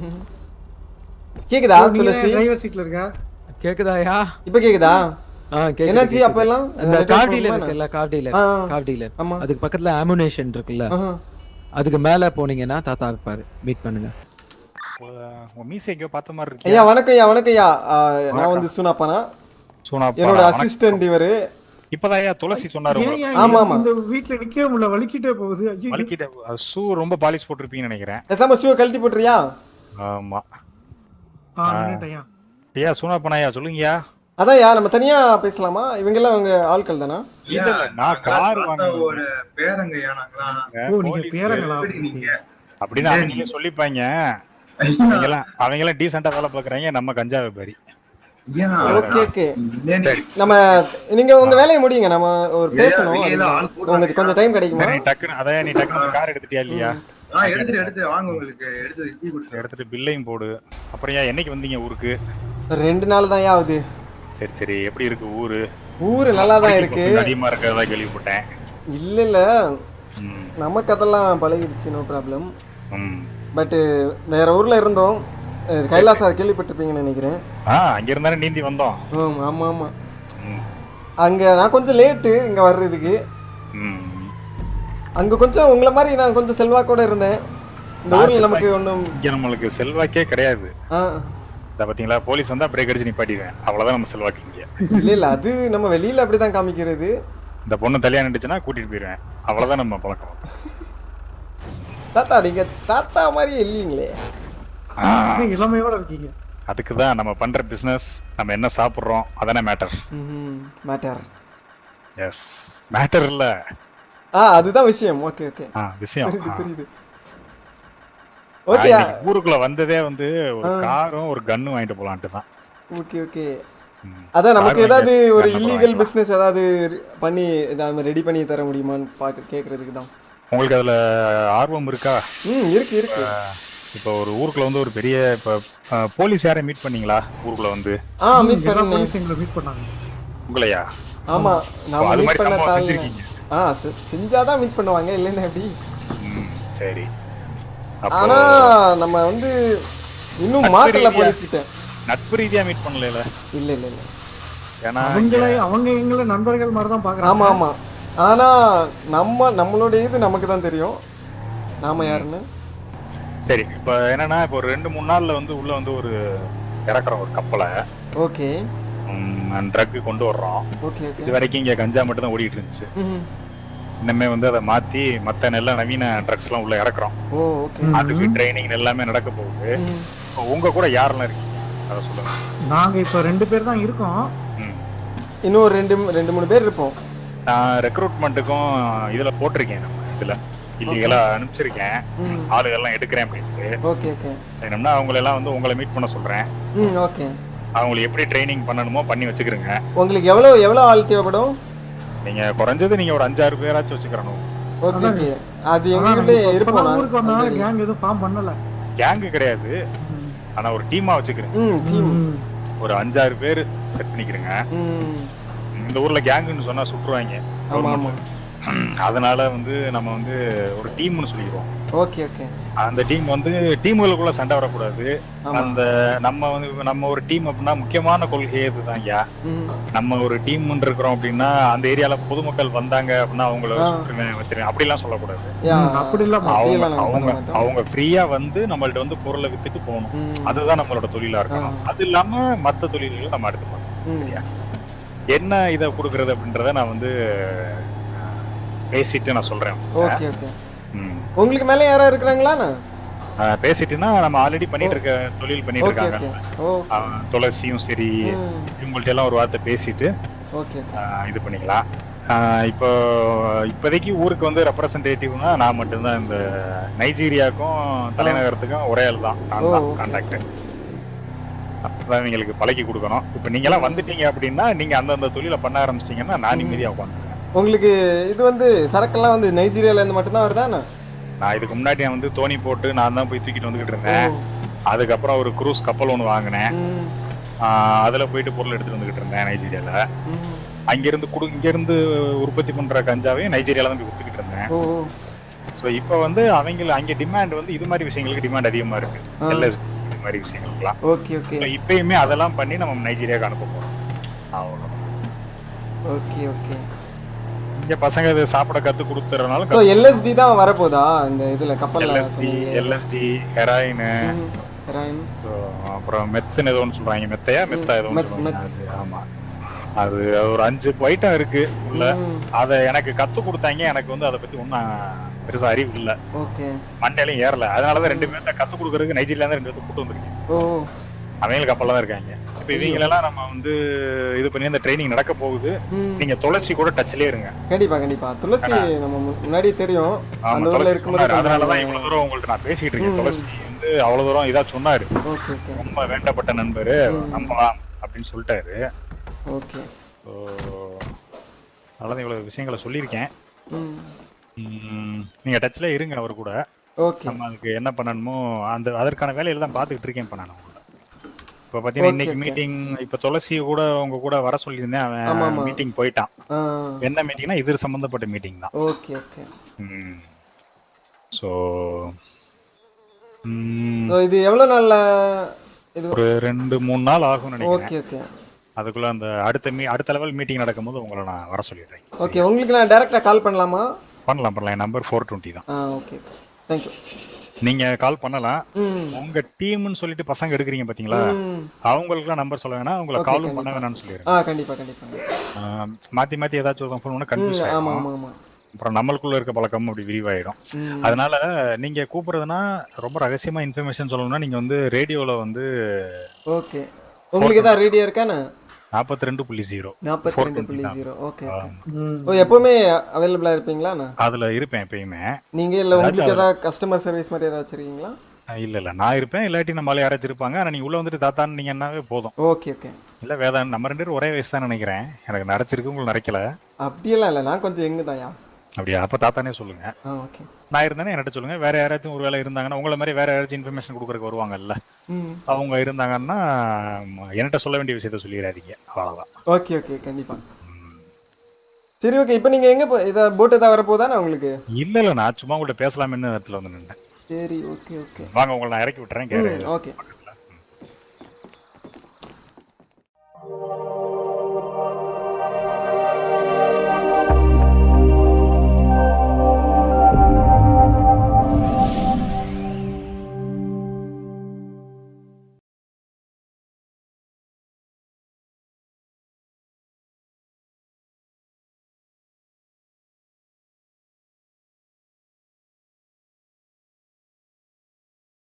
கேக்குதா நீங்க துளசி டிரைவர் சீட்ல இருக்கா கேக்குதாயா இப்ப கேக்குதா ஆ, கேக்குது, என்னாச்சு கேக்குது. அப்ப எல்லாம் இந்த network கார் problem டீலர் ஆ? இருக்குல்ல கார் டீலர் ஆ, ஆ. கார் டீலர் ஆமா. அதுக்கு பக்கத்துல அமுனேஷன் இருக்குல்ல ஆஹா. அதுக்கு மேல போனீங்கன்னா தாத்தா இருப்பாரு மீட் பண்ணுங்க உங்க மீசை எங்கேயோ பார்த்த மாதிரி இருக்கு ஐயா வணக்கம் ஐயா வணக்கம் ஐயா ஆ, நான் வந்து சுனாப்பானா சோனாப்பா, என்னோட வணக்கம். அசிஸ்டன்ட் இவரு இப்பதான் ஐயா துளசி சொன்னாரு ஏன் உங்களுக்கு. ஏன் ஆமா, ஆமா. இந்த வீட்ல நிக்கவே முடியல வலிக்கிட்டே போகுது ஐயோ. வலிக்கிட்ட ஷூ ரொம்ப பாலிஷ் போட்டிருப்பீங்கன்னு நினைக்கிறேன் பேசாம ஷூ கழட்டி போட்டுறியா ஆமா ஆ நின்னுட்டேன்யா. ஐயா சோனாப்பனா ஐயா சொல்லுங்கய்யா அதான்யா நம்ம தனியா பேசலாமா இவங்க எல்லாம் அவங்க ஆட்கள் தானா இல்ல இல்ல நான் கார் வாங்க ஒரு பேரங்கய்யா நாங்களாம் ஓ நீங்க பேரங்களா எப்படி நீங்க அப்படின்னு அவங்க சொல்லிப்பாங்க அவங்க எல்லாம் அவங்க எல்லாம் டீசெண்டா வேலை பாக்குறாங்க நம்ம கஞ்சா வியாபாரி ஐயா ஓகே ஓகே இல்ல, நம்ம நீங்க உங்க வேலையை முடியுங்க நம்ம ஒரு ஏன் பேசணும் வெளியில ஆள் அதுக்கு. உங்களுக்கு கொஞ்சம் டைம் கிடைக்குமா நீ டக்குன்னு அதான் நீ டக்குன்னு கார் எடுத்துட்டியா இல்லையா ஆ எடுத்துட்டு எடுத்து வாங்க உங்களுக்கு எடுத்து கீ கொடுத்து எடுத்துட்டு பில்லையும் போடு அப்புறம் ஏன் என்னைக்கு வந்தீங்க ஊருக்கு ரெண்டு நாள் தான் ஆகுது சரி சரி எப்படி இருக்கு ஊரு ஊரு நல்லா தான் இருக்கு பசங்க அதிகமா இருக்கிறதா கேள்விப்பட்டேன் இல்ல இல்ல ம், நமக்கு அதெல்லாம் பழகிடுச்சு நோ ப்ராப்ளம் ம். பட் வேற ஊர்ல இருந்தோம் அஹ் கைலாசா கேள்விப்பட்டிருப்பீங்கன்னு நினைக்கிறேன் ஆ அங்க இருந்தானே நீந்தி வந்தோம் ஆம், ஆமா ஆமா ம், அங்க நான் கொஞ்சம் லேட்டு இங்க வர்றதுக்கு ம். அங்க கொஞ்சம் உங்களை மாதிரி நான் கொஞ்சம் செல்வாக்கோட இருந்தேன் இந்த ஊர்ல நமக்கு ஒன்றும் இங்க நம்மளுக்கு செல்வாக்கே கிடையாது ஆ இத பாத்தீங்களா போலீஸ் வந்தா பிரேக் அடிச்சு நிப்பாட்டிடுவேன் அவ்வளவுதான் நம்ம செல்வாக்கு இங்க இல்ல இல்ல அது நம்ம வெளியில அப்படிதான் காமிக்கிறது இந்த பொண்ணு தலையா நின்றுச்சுன்னா கூட்டிட்டு போயிருவேன் அவ்வளவுதான் நம்ம பழக்கம் தாத்தா நீங்க தாத்தா மாதிரி இல்லைங்களே இன்னும் இளமையோட இருக்கீங்க அதுக்கு தான் நம்ம பண்ற பிசினஸ் நம்ம என்ன சாப்பிடுறோம் அதானே மேட்டர் மேட்டர் எஸ் மேட்டர் இல்ல ஆ அதுதான் விஷயம் ஓகே ஓகே ஆ, விஷயம் புரியுது புரியுது நான் ஓகே இன்னைக்கு ஊருக்குள்ள வந்ததே வந்து ஒரு காரும் ஒரு கன்னும் வாங்கிட்டு போலான்ட்டு தான் ஓகே ஓகே ம். அதான் நமக்கு car ஏதாவது வாங்கி ஒரு gun இல்லீகல் வாங்கிக்கலாம். பிசினஸ் ஏதாவது பண்ணி ஏதாவது ரெடி பண்ணி தர முடியுமான்னு பார்க்க கேட்கறதுக்கு தான் உங்களுக்கு அதுல ஆர்வம் இருக்கா ம் இருக்கு இருக்கு இப்போ ஒரு ஊருக்குள்ள வந்து ஒரு பெரிய இப்போ போலீஸ் யாரை மீட் பண்ணீங்களா ஊருக்குள்ள வந்து ஆ மீட் எல்லா பண்ணேன் போலீஸ் எங்களை மீட் பண்ணாங்க உங்களையா ஆமா ஓ, நாம அது மீட் மாதிரி பண்ண சம்பவம் தாங்க செஞ்சிருக்கீங்க ஆ செ- செஞ்சாதான் மீட் பண்ணுவாங்க இல்லைன்னா எப்படி ம், சரி அப்போ ஆனா நம்ம வந்து இன்னும் மாட்டல போலீஸ் கிட்ட நட்பு ரீதியா மீட் பண்ணல இல்ல இல்ல இல்ல ஏன்னா அவங்களே அவங்க எங்களை நண்பர்கள் மாதிரி தான் பாக்குறாங்க ஆமா ஆமா ஆனா நம்ம நம்மளோட இது நமக்கு தான் தெரியும் நாம யாருன்னு சரி இப்போ என்னன்னா இப்போ ஒரு ரெண்டு மூணு நாள்ல வந்து உள்ள வந்து ஒரு இறக்குறோம் ஒரு கப்பலை ஓகே ட்ரக் கொண்டு வர்றோம் ஓகே ஓகே இது வரைக்கும் இங்க கஞ்சா மட்டும் தான் ஓடிட்டு இருந்துச்சு இன்னமே வந்து அதை மாத்தி மத்த நல்ல நவீன ட்ரக்ஸ் எல்லாம் உள்ள இறக்குறோம் ஓ ஓகே அதுக்கு ட்ரைனிங் எல்லாமே நடக்க போகுது இப்போ உங்க கூட யாரெல்லாம் இருக்கீங்க அதை சொல்லுங்க நாங்க இப்ப ரெண்டு பேர் தான் இருக்கோம் ம். இன்னும் ஒரு ரெண்டு ரெண்டு மூணு பேர் இருப்போம் நான் ரெக்ரூட்மெண்ட்டுக்கும் இதுல போட்டிருக்கேன் நம்ம இதுல இல்லீகலா அனுப்பிச்சிருக்கேன் ம். ஆளுகள்லாம் எடுக்கிறேன் அப்படின்ட்டு ஓகே ஓகே என்னம்னா அவங்கள எல்லாம் வந்து உங்களை மீட் பண்ண சொல்றேன் ம் ஓகே அவங்களுக்கு எப்படி ட்ரைனிங் பண்ணணுமோ பண்ணி வச்சுக்கிறேங்க உங்களுக்கு எவ்வளவு எவ்வளவு ஆள் தேவைப்படும் நீங்க குறைஞ்சது நீங்க ஒரு அஞ்சாறு பேராச்சும் வச்சுக்கிறணும் ஓகே ஓகே அது ஆனா எங்ககிட்ட நம்ம இப்ப- இருப்போம் இப்பதான் ஊருக்கு வந்தனால already. கேங் எதுவும் ஃபார்ம் பண்ணல கேங்கு கிடையாது ஆனா ஒரு டீமா வச்சுக்கிறேன் ம் டீம் ம். ஒரு அஞ்சாறு பேர் செட் பண்ணிக்கிறேங்க ம் இந்த ஊர்ல கேங்குன்னு சொன்னா சுட்டுருவாங்க ஆமா ஆமா அதனால வந்து நம்ம வந்து ஒரு டீம்னு சொல்லிடுவோம் ஓகே ஓகே அந்த டீம் வந்து டீமுகளுக்குள்ள சண்டை வரக்கூடாது ஆமா. அந்த நம்ம வந்து நம்ம ஒரு டீம் அப்படின்னா முக்கியமான கொள்கை இதுதான் ஐயா ம் நம்ம ஒரு டீம் இருக்கிறோம் அப்படின்னா அந்த ஏரியால பொதுமக்கள் வந்தாங்க அப்படின்னா அவங்கள ஆ. சுற்றுவேன் வச்சிருவேன் அப்படிலாம் சொல்லக்கூடாது யா ம், அப்படி இல்லாம அவங்க அப்படியெல்லாம் நாங்க பண்ண அவங்க மாட்டோம். அவங்க ஃப்ரீயா வந்து நம்மள்ட்ட வந்து பொருளை வித்துட்டு போகணும் ம், அதுதான் நம்மளோட தொழிலா இருக்கணும் அது இல்லாம மத்த தொழில்களை நம்ம அடுத்து பண்ணணும் ம். என்ன இதை கொடுக்கறது அப்படின்றத நான் வந்து அஹ், பேசிட்டு நான் சொல்றேன் ஓகே ஓகே ம். உங்களுக்கு மேல யாரா இருக்கிறாங்களாண்ணா அஹ், பேசிட்டுன்னா நம்ம ஆல்ரெடி பண்ணிட்டு இருக்க தொழில் பண்ணிட்டு ஓகே இருக்காங்க ஓகே ஓ அஹ், துளசியும் சரி ம் இவங்கள்ட்ட எல்லாம் ஒரு வார்த்தை பேசிட்டு ஓகே ஓகே அஹ், இது பண்ணிக்கலாம் அஹ், இப்போ இப்போதைக்கு ஊருக்கு வந்து ரெப்ரசன்டேட்டிவ்னா நான் மட்டும்தான் இந்த நைஜீரியாவுக்கும் தலைநகரத்துக்கும் ஒரே ஆள் தான் நான் ஓ, தான் okay. கான்டாக்ட் அதான் இவங்களுக்கு பழக்கி கொடுக்கணும் இப்போ நீங்க எல்லாம் வந்துட்டீங்க அப்படின்னா நீங்க அந்தந்த தொழிலை பண்ண ஆரம்பிச்சிட்டீங்கன்னா நான் நிம்மதியா உட்காந்துருவேன் உங்களுக்கு இது வந்து சரக்கெல்லாம் வந்து நைஜீரியால இருந்து மட்டும்தான் வருதாண்ணா நான் இதுக்கு முன்னாடி நான் வந்து தோனி போட்டு நான் தான் போய் தூக்கிட்டு வந்துகிட்டு இருந்தேன் அதுக்கப்புறம் ஒரு குரூஸ் கப்பல் ஒன்று வாங்கினேன் ம், ஆஹ் அதுல போயிட்டு பொருள் எடுத்துட்டு வந்துகிட்டு இருந்தேன் நைஜீரியால ம். அங்கிருந்து குடு இங்கிருந்து உற்பத்தி பண்ற கஞ்சாவையும் நைஜீரியால தான் போய் வித்துக்கிட்டு இருந்தேன் ஓ ஓ. ஸோ இப்போ வந்து அவங்க அங்கே டிமாண்ட் வந்து இது மாதிரி விஷயங்களுக்கு டிமாண்ட் அதிகமா இருக்கு ஆ. எல்எஸ்டி மாதிரி விஷயங்களுக்குலாம் ஓகே ஓகே இப்ப இப்பயுமே அதெல்லாம் பண்ணி நம்ம நைஜீரியாவுக்கு அனுப்ப போறோம் அவ்வளவுதான் ஓகே ஓகே இங்க பசங்க இது சாப்பிட கத்து கொடுத்துறதுனால ஸோ எல்எஸ்டி தான் வரப்போதா இந்த இதுல கப்பல்ல எல்எஸ்டி எல்எஸ்டி ஹெராயின் ஹெராயின் அப்புறம் மெத்துன்னு ஏதோ ஒன்று சொல்றாங்க மெத்தையா மெத்தா ஏதோ ஒன்று மெத்- சொல்றாங்க அது, ஆமா அது ஒரு அஞ்சு ஐட்டம் இருக்கு உள்ள அத எனக்கு கத்து கொடுத்தாங்க எனக்கு வந்து அதை பத்தி ஒன்றும் பெருசா அறிவு இல்ல ஓகே மண்டையிலும் ஏறல அதனாலதான் ரெண்டு பேர்த்த கத்து கொடுக்கறதுக்கு நைஜீரியா தான் ரெண்டு பேர்த்த கூட்டு வந்திருக்கேன் ஓ அவங்களுக்கு கப்பல்ல தான் இருக்காங்க இப்ப இவங்களெல்லாம் நம்ம வந்து இது பண்ணி அந்த ட்ரைனிங் நடக்க போகுது ம். நீங்க துளசி கூட டச்லயே இருங்க கண்டிப்பா கண்டிப்பா துளசி நம்ம மு- முன்னாடி தெரியும் ஆமா அந்த ஊர்ல துளசி இருக்கும்போது சொன்னாரு. அதனாலதான் கொஞ்சம் இவ்வளவு தூரம் உங்கள்ட்ட நான் பேசிட்டு இருக்கேன் துளசி வந்து அவ்வளவு தூரம் இதா சொன்னாரு ஓகே ஓகே ரொம்ப வேண்டப்பட்ட நண்பரு நம்பலாம் அப்படின்னு சொல்லிட்டாரு ஓகே ஸோ அதனால இவ்வளவு விஷயங்களை சொல்லியிருக்கேன் ம் ம், நீங்க டச்ல இருங்க அவர் கூட ஓகே நம்ம அதுக்கு என்ன பண்ணணுமோ அந்த அதற்கான வேலையில தான் பார்த்துக்கிட்டு இருக்கேன் இப்போ நான் இப்போ பார்த்தீங்கன்னா Okay, இன்னைக்கு okay. மீட்டிங் இப்போ துளசி கூட உங்க கூட வர சொல்லியிருந்தேன் ஆமா, அவன் ஆமா. மீட்டிங் போயிட்டான் ஆ என்ன மீட்டிங்னா இது சம்பந்தப்பட்ட மீட்டிங் தான் ஓகே ஓகே ஸோ ஸோ இது எவ்வளவு நாள்ல இது ஒரு ரெண்டு மூணு நாள் ஆகும்னு நினைக்கிறேன் ஓகே ஓகே அதுக்குள்ள அந்த அடுத்த மீ அடுத்த லெவல் மீட்டிங் நடக்கும்போது உங்களை நான் வர சொல்லிடுறேன் ஓகே உங்களுக்கு நான் டைரக்டா கால் பண்ணலாமா பண்ணலாம் பண்ணலாம் என் நம்பர் ஃபோர் டுவெண்ட்டி தான் ஆ ஓகே தேங்க்யூ நீங்க கால் பண்ணலாம் ம் உங்க டீம்னு சொல்லிட்டு பசங்க எடுக்கிறீங்க பாத்தீங்களா ம். அவங்களுக்குலாம் நம்பர் சொல்ல வேணாம் உங்களை Okay, காலும் கண்டிப்பா. பண்ண வேணாம்னு சொல்லிடுறேன் ஆ கண்டிப்பா கண்டிப்பா ஆஹ் மாத்தி மாத்தி ஏதாச்சும் ஒரு ஃபோன் பண்ணா ம் கன்ஃபியூஸ் ஆமா ஆகும் ஆமா ஆமா அப்புறம் நம்மளுக்குள்ள இருக்க பழக்கம் அப்படி விரிவாயிடும் ம் அதனால நீங்க கூப்பிடுறதுனா ரொம்ப ரகசியமா இன்ஃபர்மேஷன் சொல்லணும்னா நீங்க வந்து ரேடியோல வந்து ஓகே உங்களுக்கு ஏதாவது ரேடியோ இருக்காண்ணா நாற்பத்தி ரெண்டு புள்ளி ஜீரோ நாற்பத்தி ரெண்டு புள்ளி ஜீரோ ஓகே ஓ எப்பவுமே அவைலபிளா இருப்பீங்களா அதுல இருப்பேன் எப்பயுமே நீங்க இல்ல உங்களுக்கு ஏதாவது கஸ்டமர் சர்வீஸ் மாதிரி ஏதாவது வச்சிருக்கீங்களா அஹ் இல்ல இல்ல நான் இருப்பேன் இல்லாட்டி நம்மளால யாராச்சும் இருப்பாங்க ஆனா நீங்க உள்ள வந்துட்டு தாத்தான்னு நீங்க என்னாவே போதும் ஓகே ஓகே இல்ல வேதான் நம்ம ரெண்டு பேரும் ஒரே வயசு தான் நினைக்கிறேன் எனக்கு நரைச்சிருக்கு உங்களுக்கு நரைக்கல அப்படியெல்லாம் இல்லை நான் கொஞ்சம் எங்க தான்யா அப்படியா அப்ப தாத்தானே சொல்லுங்க ஆ ஓகே நான் இருந்தேனே என்கிட்ட சொல்லுங்க வேற யாராச்சும் ஒரு வேலை இருந்தாங்கன்னா உங்களை மாதிரி வேற யாராச்சும் இன்ஃபர்மேஷன் கொடுக்கறதுக்கு வருவாங்கல்ல ம் அவங்க இருந்தாங்கன்னா ம, என்கிட்ட சொல்ல வேண்டிய விஷயத்த சொல்லிடாதீங்க அவ்வளவுதான் ஓகே ஓகே கண்டிப்பா சரி ஓகே இப்போ நீங்க எங்க போ இதை போட் ஏதாவது வரப்போதானே உங்களுக்கு இல்ல இல்ல நான் சும்மா உங்கள்ட்ட பேசலாம்னு இடத்துல வந்து நின்றேன் சரி ஓகே ஓகே வாங்க உங்களை நான் இறக்கி விட்டுறேன் கேரு ஓகே